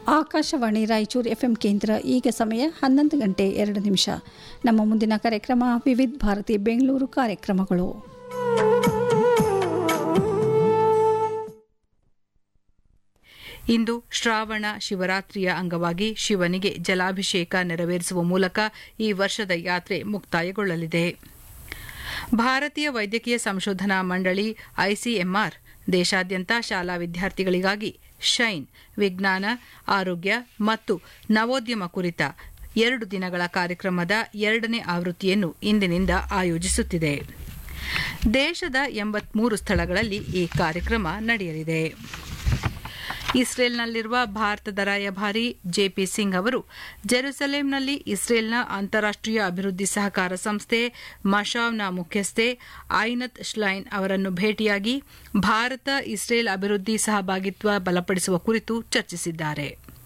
Akashvani Raichur FM ಕೇಂದ್ರ ಈಗ ಸಮಯ ಹನ್ನೊಂದು ಗಂಟೆ ಎರಡು ನಿಮಿಷ ನಮ್ಮ ಮುಂದಿನ ಕಾರ್ಯಕ್ರಮ ವಿವಿಧ ಭಾರತಿ ಬೆಂಗಳೂರು ಕಾರ್ಯಕ್ರಮಗಳು ಇಂದು ಶ್ರಾವಣ ಶಿವರಾತ್ರಿಯ ಅಂಗವಾಗಿ ಶಿವನಿಗೆ ಜಲಾಭಿಷೇಕ ನೆರವೇರಿಸುವ ಮೂಲಕ ಈ ವರ್ಷದ ಯಾತ್ರೆ ಮುಕ್ತಾಯಗೊಳ್ಳಲಿದೆ ಭಾರತೀಯ ವೈದ್ಯಕೀಯ ಸಂಶೋಧನಾ ಮಂಡಳಿ ಐಸಿಎಂಆರ್ ದೇಶಾದ್ಯಂತ ಶಾಲಾ ವಿದ್ಯಾರ್ಥಿಗಳಿಗಾಗಿ ಶೈನ್ ವಿಜ್ಞಾನ ಆರೋಗ್ಯ ಮತ್ತು ನವೋದ್ಯಮ ಕುರಿತ ಎರಡು ದಿನಗಳ ಕಾರ್ಯಕ್ರಮದ ಎರಡನೇ ಆವೃತ್ತಿಯನ್ನು ಇಂದಿನಿಂದ ಆಯೋಜಿಸುತ್ತಿದೆ ದೇಶದ ಎಂಬತ್ಮೂರು ಸ್ಥಳಗಳಲ್ಲಿ ಈ ಕಾರ್ಯಕ್ರಮ ನಡೆಯಲಿದೆ ಇಸ್ರೇಲ್ನಲ್ಲಿರುವ ಭಾರತದ ರಾಯಭಾರಿ ಜೆಪಿ ಸಿಂಗ್ ಅವರು ಜೆರುಸಲೇಂನಲ್ಲಿ ಇಸ್ರೇಲ್ನ ಅಂತಾರಾಷ್ಟೀಯ ಅಭಿವೃದ್ಧಿ ಸಹಕಾರ ಸಂಸ್ಥೆ ಮಶಾವ್ನ ಮುಖ್ಯಸ್ಥೆ ಐನತ್ ಶ್ಲೈನ್ ಅವರನ್ನು ಭೇಟಿಯಾಗಿ ಭಾರತ ಇಸ್ರೇಲ್ ಅಭಿವೃದ್ಧಿ ಸಹಭಾಗಿತ್ವ ಬಲಪಡಿಸುವ ಕುರಿತು ಚರ್ಚಿಸಿದ್ದಾರೆ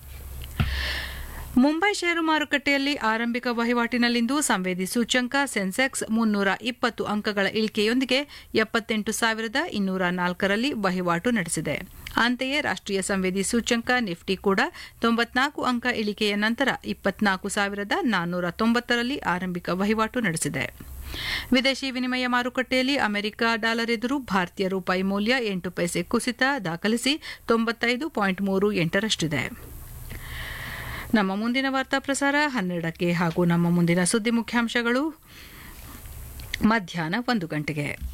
ಮುಂಬೈ ಷೇರು ಮಾರುಕಟ್ಟೆಯಲ್ಲಿ ಆರಂಭಿಕ ವಹಿವಾಟಿನಲ್ಲಿಂದು ಸಂವೇದಿ ಸೂಚ್ಯಂಕ ಸೆನ್ಸೆಕ್ಸ್ ಮುನ್ನೂರ ಇಪ್ಪತ್ತು ಅಂಕಗಳ ಇಳಿಕೆಯೊಂದಿಗೆ ಎಪ್ಪತ್ತೆಂಟು ಸಾವಿರದ ಇನ್ನೂರ ನಾಲ್ಕರಲ್ಲಿ ವಹಿವಾಟು ನಡೆಸಿದೆ ಅಂತೆಯೇ ರಾಷ್ಟೀಯ ಸಂವೇದಿ ಸೂಚ್ಯಂಕ ನಿಫ್ಟಿ ಕೂಡ ತೊಂಬತ್ನಾಲ್ಕು ಅಂಕ ಇಳಿಕೆಯ ನಂತರ ಇಪ್ಪತ್ನಾಲ್ಕು ಸಾವಿರದ ನಾನ್ನೂರ ತೊಂಬತ್ತರಲ್ಲಿ ಆರಂಭಿಕ ವಹಿವಾಟು ನಡೆಸಿದೆ ವಿದೇಶಿ ವಿನಿಮಯ ಮಾರುಕಟ್ಟೆಯಲ್ಲಿ ಅಮೆರಿಕ ಡಾಲರ್ ಎದುರು ಭಾರತೀಯ ರೂಪಾಯಿ ಮೌಲ್ಯ ಎಂಟು ಪೈಸೆ ಕುಸಿತ ದಾಖಲಿಸಿ ತೊಂಬತ್ತೈದು ಪಾಯಿಂಟ್ ಮೂರು ಎಂಟರಷ್ಟಿದೆ ನಮ್ಮ ಮುಂದಿನ ವಾರ್ತಾ ಪ್ರಸಾರ ಹನ್ನೆರಡಕ್ಕೆ ಹಾಗೂ ನಮ್ಮ ಮುಂದಿನ ಸುದ್ದಿ ಮುಖ್ಯಾಂಶಗಳು ಮಧ್ಯಾಹ್ನ ಒಂದು ಗಂಟೆಗೆ